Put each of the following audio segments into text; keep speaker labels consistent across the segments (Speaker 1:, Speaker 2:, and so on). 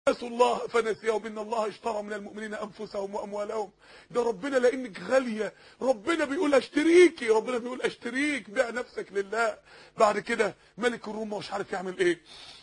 Speaker 1: نسوا الله فنسيهم ان الله اشترى من المؤمنين انفسهم واموالهم ده ربنا لانك غاليه ربنا بيقول اشتريكي ربنا بيقول اشتريك بيع نفسك لله بعد كده ملك الروم مش عارف يعمل ايه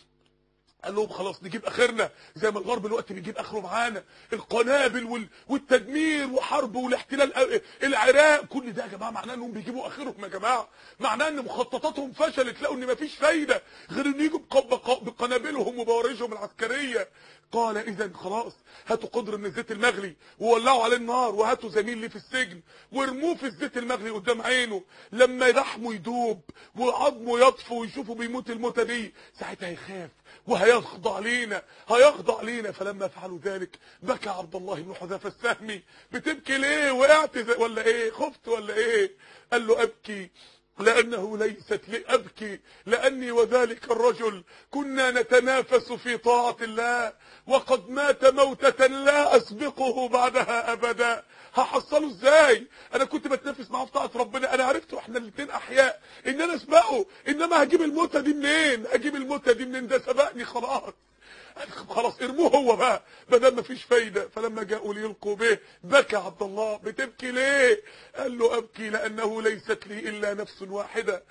Speaker 1: قال لهم خلاص نجيب اخرنا زي ما الغرب الوقت بيجيب اخره معانا القنابل وال... والتدمير وحرب والاحتلال العراق كل ده يا جماعه معناه انهم بيجيبوا اخرهم يا جماعه معناه ان مخططاتهم فشلت لقوا ان مفيش فايده غير ان يجوا بق- بقنابلهم وبوارجهم العسكريه قال اذا خلاص هاتوا قدر من الزيت المغلي وولعوا عليه النار وهاتوا زميل لي في السجن وارموه في الزيت المغلي قدام عينه لما لحمه يدوب وعظمه يطفو ويشوفوا بيموت الموتة دي ساعتها هيخاف وهيخضع لينا هيخضع لينا فلما فعلوا ذلك بكى عبد الله بن حذافه السهمي بتبكي ليه وقعت زي- ولا ايه خفت ولا ايه قال له ابكي لأنه ليست لأبكي لأني وذلك الرجل كنا نتنافس في طاعة الله وقد مات موتة لا أسبقه بعدها أبدا هحصله ازاي انا كنت بتنافس معاه في طاعه ربنا انا عرفت احنا الاثنين احياء ان انا اسبقه انما هجيب الموتة دي منين هجيب الموتة دي منين ده سبقني خلاص خلاص ارموه هو بقى بدل ما فيش فايدة فلما جاءوا ليلقوا به بكى عبد الله بتبكي ليه قال له ابكي لانه ليست لي الا نفس واحدة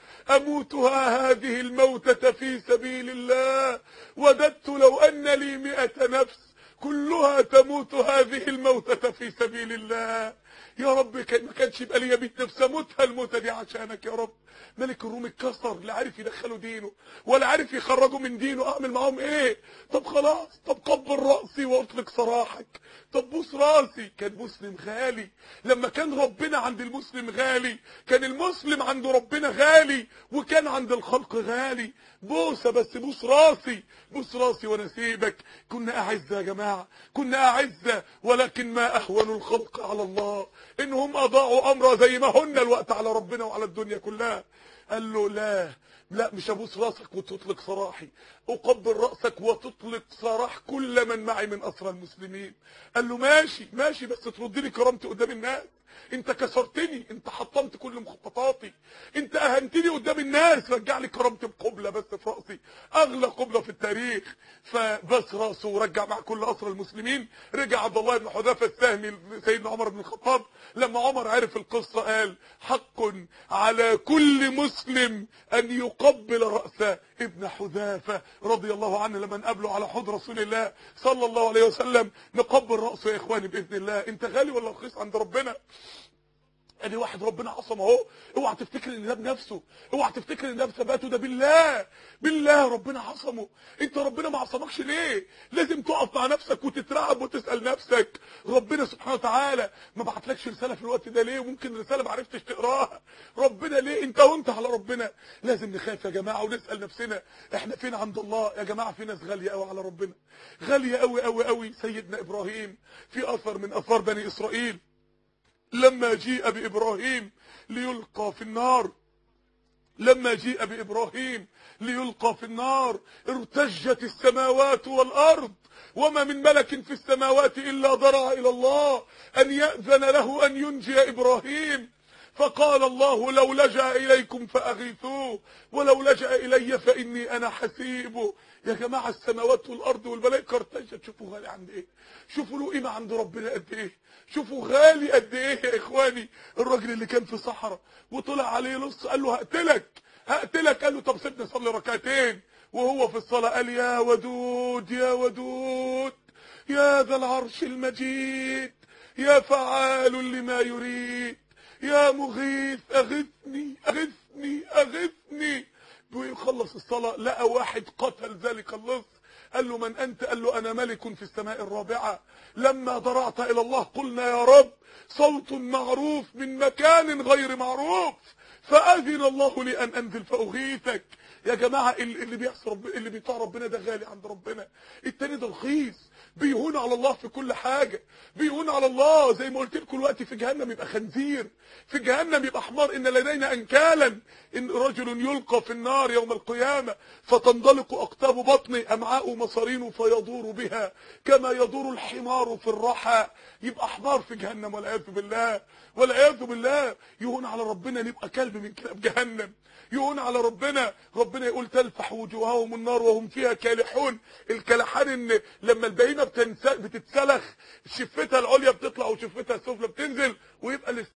Speaker 1: اموتها هذه الموتة في سبيل الله وددت لو ان لي مئة نفس كلها تموت هذه الموتة في سبيل الله يا رب كان ما كانش يبقى ليا 100 نفس اموتها الموتة دي عشانك يا رب ملك الروم اتكسر لا عارف يدخلوا دينه ولا عارف يخرجوا من دينه اعمل معاهم ايه طب خلاص طب قبل راسي واطلق سراحك طب بوس راسي كان مسلم غالي لما كان ربنا عند المسلم غالي كان المسلم عند ربنا غالي وكان عند الخلق غالي بوسه بس بوس راسي بوس راسي وانا سيبك كنا اعزه يا جماعه كنا اعزه ولكن ما اهون الخلق على الله انهم اضاعوا امر زي ما هن الوقت على ربنا وعلى الدنيا كلها قال له لا لا مش ابوس راسك وتطلق سراحي اقبل راسك وتطلق سراح كل من معي من اسرى المسلمين قال له ماشي ماشي بس ترد لي كرامتي قدام الناس انت كسرتني انت حطمت كل مخططاتي انت اهنتني قدام الناس رجع لي كرامتي بقبله بس في راسي اغلى قبله في التاريخ فبس راسه ورجع مع كل اسرى المسلمين رجع عبد الله بن حذافه السهمي سيدنا عمر بن الخطاب لما عمر عرف القصه قال حق على كل مسلم ان يقبل راس ابن حذافه رضي الله عنه لما نقابله على حوض رسول الله صلى الله عليه وسلم نقبل راسه يا اخواني باذن الله انت غالي ولا رخيص عند ربنا ادي واحد ربنا عصم اهو اوعى تفتكر ان ده بنفسه اوعى تفتكر ان ده بثباته ده بالله بالله ربنا عصمه انت ربنا ما عصمكش ليه لازم تقف مع نفسك وتترعب وتسال نفسك ربنا سبحانه وتعالى ما بعتلكش رساله في الوقت ده ليه وممكن رساله ما عرفتش تقراها ربنا ليه انت وانت على ربنا لازم نخاف يا جماعه ونسال نفسنا احنا فين عند الله يا جماعه في ناس غاليه قوي على ربنا غاليه قوي قوي قوي سيدنا ابراهيم في اثر من اثار بني اسرائيل لما جيء بإبراهيم ليلقى في النار لما جيء بإبراهيم ليلقى في النار ارتجت السماوات والأرض وما من ملك في السماوات إلا ضرع إلى الله أن يأذن له أن ينجي إبراهيم فقال الله لو لجأ إليكم فأغيثوه ولو لجأ إلي فإني أنا حسيبه يا جماعة السماوات والأرض والملائكة ارتجت شوفوا غالي عند إيه شوفوا له قيمة عند ربنا قد إيه شوفوا غالي قد إيه يا إخواني الراجل اللي كان في صحراء وطلع عليه نص قال له هقتلك هقتلك قال له طب سيبني أصلي ركعتين وهو في الصلاة قال يا ودود يا ودود يا ذا العرش المجيد يا فعال لما يريد يا مغيث أغثني أغثني أغثني ويخلص الصلاة لقى واحد قتل ذلك اللص قال له من أنت قال له أنا ملك في السماء الرابعة لما ضرعت إلى الله قلنا يا رب صوت معروف من مكان غير معروف فأذن الله لي أن أنزل فأغيثك يا جماعة اللي بيعصي رب اللي بيطاع ربنا ده غالي عند ربنا التاني ده رخيص بيهون على الله في كل حاجة بيهون على الله زي ما قلت لكم الوقت في جهنم يبقى خنزير في جهنم يبقى حمار ان لدينا انكالا ان رجل يلقى في النار يوم القيامة فتنضلق اقطاب بطنه امعاء مصارين فيدور بها كما يدور الحمار في الرحى يبقى حمار في جهنم والعياذ بالله والعياذ بالله يهون على ربنا اللي يبقى كلب من كلاب جهنم يهون على ربنا ربنا يقول تلفح وجوههم النار وهم فيها كالحون الكلحان ان لما البهيمه بتنس- بتتسلخ شفتها العليا بتطلع وشفتها السفلى بتنزل ويبقى